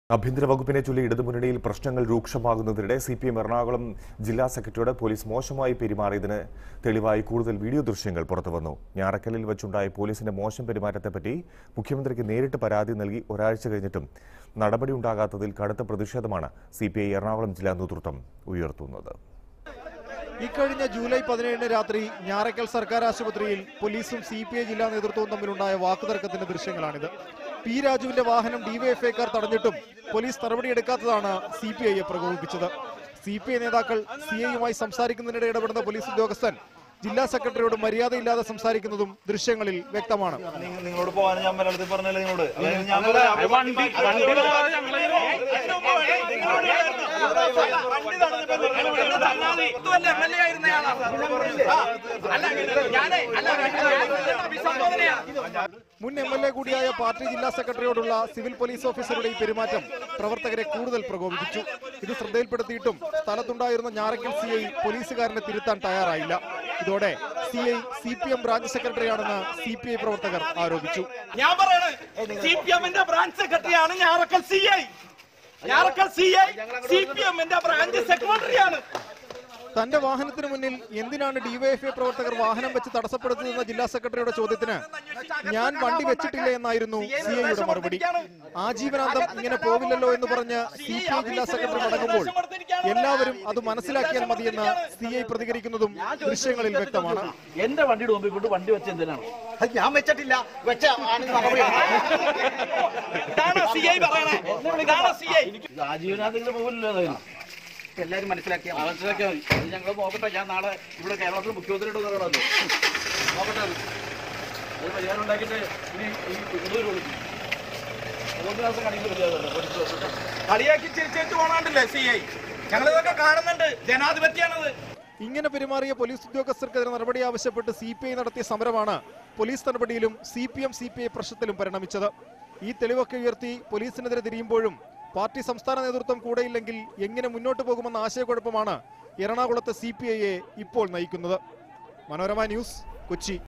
ആഭ്യന്തര വകുപ്പിനെ ചൊല്ലി ഇടതുമുന്നണിയിൽ പ്രശ്നങ്ങൾ രൂക്ഷമാകുന്നതിനിടെ സി പി എം എറണാകുളം ജില്ലാ സെക്രട്ടറിയോട് പോലീസ് മോശമായി പെരുമാറിയതിന് തെളിവായി കൂടുതൽ വീഡിയോ ദൃശ്യങ്ങൾ പുറത്തുവന്നു ഞാറക്കല്ലിൽ വെച്ചുണ്ടായ പോലീസിന്റെ മോശം പെരുമാറ്റത്തെപ്പറ്റി മുഖ്യമന്ത്രിക്ക് നേരിട്ട് പരാതി നൽകി ഒരാഴ്ച കഴിഞ്ഞിട്ടും നടപടിയുണ്ടാകാത്തതിൽ കടുത്ത പ്രതിഷേധമാണ് സി പി ഐ എറണാകുളം ജില്ലാ നേതൃത്വം ഉയർത്തുന്നത് ഇക്കഴിഞ്ഞ ജൂലൈ പതിനേഴിന് രാത്രി ഞാറക്കൽ സർക്കാർ ആശുപത്രിയിൽ പോലീസും സി പി ഐ ജില്ലാ നേതൃത്വവും തമ്മിലുണ്ടായ വാക്കുതർക്കത്തിന്റെ ദൃശ്യങ്ങളാണിത് പി രാജുവിന്റെ വാഹനം ഡിവൈഎഫ്ഐക്കാർ തടഞ്ഞിട്ടും പോലീസ് നടപടിയെടുക്കാത്തതാണ് സി പി ഐയെ പ്രകോപിപ്പിച്ചത് സി പി ഐ നേതാക്കൾ സി ഐയുമായി സംസാരിക്കുന്നതിനിടെ ഇടപെടുന്ന പോലീസ് ഉദ്യോഗസ്ഥൻ ജില്ലാ സെക്രട്ടറിയോട് മര്യാദയില്ലാതെ സംസാരിക്കുന്നതും ദൃശ്യങ്ങളിൽ വ്യക്തമാണ് നിങ്ങ- നിങ്ങളോട് പോകാൻ ഞാൻ മലയാളത്തിൽ പറഞ്ഞല്ലേ നിങ്ങളോട് അതായത് ഞാൻ പറയാം. വണ്ടി വണ്ടി തടയാതെ ഞങ്ങളെ മുൻ എം എൽ എ കൂടിയായ പാർട്ടി ജില്ലാ സെക്രട്ടറിയോടുള്ള സിവിൽ പോലീസ് ഓഫീസറുടെ ഈ പെരുമാറ്റം പ്രവർത്തകരെ കൂടുതൽ പ്രകോപിപ്പിച്ചു ഇത് ശ്രദ്ധയിൽപ്പെടുത്തിയിട്ടും സ്ഥലത്തുണ്ടായിരുന്ന ഞാറക്കൽ സി ഐ പോലീസുകാരനെ തിരുത്താൻ തയ്യാറായില്ല ഇതോടെ C I C P M branch സെക്രട്ടറിയാണെന്ന് സി പി ഐ പ്രവർത്തകർ ആരോപിച്ചു ഞാൻ പറയണേ സി പി എമ്മിന്റെ ബ്രാഞ്ച് സെക്രട്ടറിയാണ് Njarakkal C I Njarakkal C I C P എമ്മിന്റെ ബ്രാഞ്ച് സെക്രട്ടറിയാണ് തന്റെ വാഹനത്തിന് മുന്നിൽ എന്തിനാണ് ഡിവൈഎഫ്ഐ പ്രവർത്തകർ വാഹനം വെച്ച് തടസ്സപ്പെടുത്തുന്നതെന്ന ജില്ലാ സെക്രട്ടറിയുടെ ചോദ്യത്തിന് ഞാൻ വണ്ടി വെച്ചിട്ടില്ല എന്നായിരുന്നു സി ഐയുടെ മറുപടി ആജീവനാന്തം ഇങ്ങനെ പോവില്ലല്ലോ എന്ന് പറഞ്ഞ് സി പി ഐ ജില്ലാ സെക്രട്ടറി മടങ്ങുമ്പോൾ എല്ലാവരും അത് മനസ്സിലാക്കിയാൽ മതിയെന്ന് സി ഐ പ്രതികരിക്കുന്നതും ദൃശ്യങ്ങളിൽ വ്യക്തമാണ് എന്റെ വണ്ടിയുടെ മുമ്പിൽ കൊണ്ട് വണ്ടി വെച്ച് എന്തിനാണ് അത് ഞാൻ വെച്ചിട്ടില്ല വെച്ച ആണ് നടപടി ഇതാണ് സി ഐ പറയണേ ഇതാണ് സി ഐ രാജീവനാഥിന്റെ മുമ്പിലല്ലോ അതായത് എല്ലാരും മനസ്സിലാക്കിയ മനസ്സിലാക്കിയാൽ മതി അത് ഞങ്ങൾ നോക്കട്ടെ ഞാൻ നാളെ ഇവിടെ കേരളത്തിൽ മുഖ്യമന്ത്രിയോട് പറയണമല്ലോ നോക്കട്ടെ അത് അത് പരിഹാരം ഉണ്ടാക്കിയിട്ട് ഇനി ഈ ഇതൊരു കൊടുക്കും മൂന്ന് ദിവസം കണിയിൽ പരിഹാരം കളിയാക്കി ചിരിച്ചിട്ട് പോണാണ്ടല്ലേ സി ഐ ഞങ്ങളിതൊക്കെ കാണുന്നുണ്ട് ജനാധിപത്യാണത് ഇങ്ങനെ പെരുമാറിയ പോലീസ് ഉദ്യോഗസ്ഥർക്കെതിരെ നടപടി ആവശ്യപ്പെട്ട് സി പി ഐ നടത്തിയ സമരമാണ് പോലീസ് നടപടിയിലും C P M C P I പ്രശ്നത്തിലും പരിണമിച്ചത് ഈ തെളിവൊക്കെ ഉയർത്തി പോലീസിനെതിരെ തിരിയുമ്പോഴും പാർട്ടി സംസ്ഥാന നേതൃത്വം കൂടെയില്ലെങ്കിൽ എങ്ങനെ മുന്നോട്ട് പോകുമെന്ന ആശയക്കുഴപ്പമാണ് എറണാകുളത്തെ സി പി ഐയെ ഇപ്പോൾ നയിക്കുന്നത് മനോരമ ന്യൂസ് കൊച്ചി